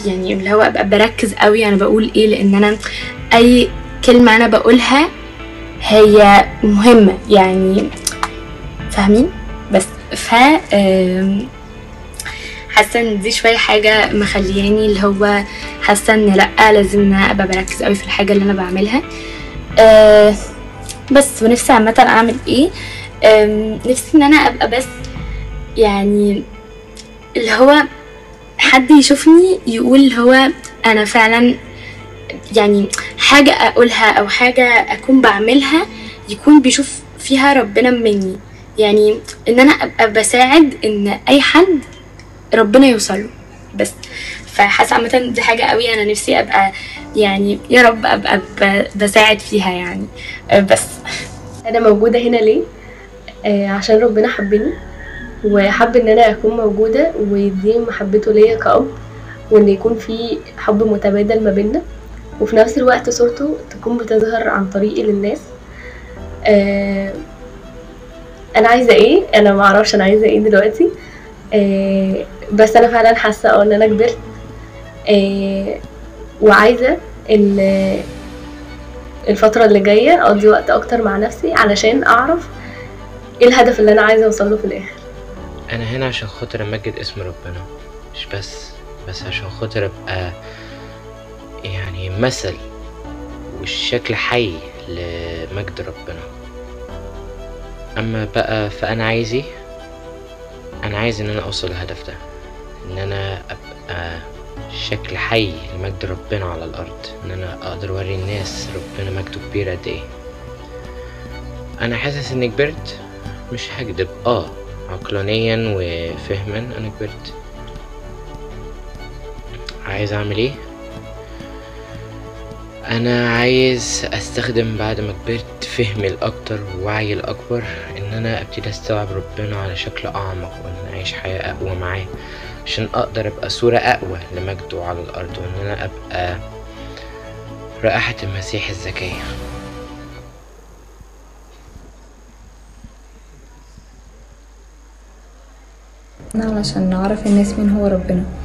يعني اللي هو ابقى بركز قوي انا بقول ايه لان انا اي كلمه انا بقولها هي مهمه يعني فاهمين بس ف آم، حاسه ان دي شويه حاجه مخلياني اللي هو حاسه ان لا لازم ان انا ابقى بركز قوي في الحاجه اللي انا بعملها آه، بس ونفسي عامه اعمل ايه آم، نفسي ان انا ابقى بس يعني اللي هو حد يشوفني يقول اللي هو انا فعلا يعني حاجة اقولها او حاجة اكون بعملها يكون بيشوف فيها ربنا مني يعني ان انا ابقى بساعد ان اي حد ربنا يوصله بس فحاسه عامه دي حاجه قوي انا نفسي ابقى يعني يا رب ابقى ب- بساعد فيها يعني آه، بس انا موجوده هنا ليه آه عشان ربنا حبني وحب ان انا اكون موجوده ويديني محبته ليا كأب وان يكون في حب متبادل ما بيننا وفي نفس الوقت صورته تكون بتظهر عن طريقي للناس آه انا عايزه ايه انا ما اعرفش انا عايزه ايه دلوقتي آه بس انا فعلا حاسه اه ان انا كبرت آه وعايزه ان الفترة اللي جاية أقضي وقت أكتر مع نفسي علشان أعرف إيه الهدف اللي أنا عايزة أوصله في الآخر انا هنا عشان خاطر امجد اسم ربنا مش بس بس عشان خاطر ابقى يعني مثل والشكل حي لمجد ربنا اما بقى فانا عايز ايه انا عايز ان انا اوصل للهدف ده ان انا ابقى شكل حي لمجد ربنا على الارض ان انا اقدر اوري الناس ربنا مجده كبير قد ايه انا حاسس اني كبرت مش هكدب اه عقلانيا وفهما انا كبرت عايز اعمل ايه انا عايز استخدم بعد ما كبرت فهمي الاكتر ووعي الاكبر ان انا ابتدي استوعب ربنا على شكل اعمق وان اعيش حياة اقوى معاه عشان اقدر ابقى صورة اقوى لمجده على الارض وان انا ابقى رائحة المسيح الزكية علشان نعرف الناس مين هو ربنا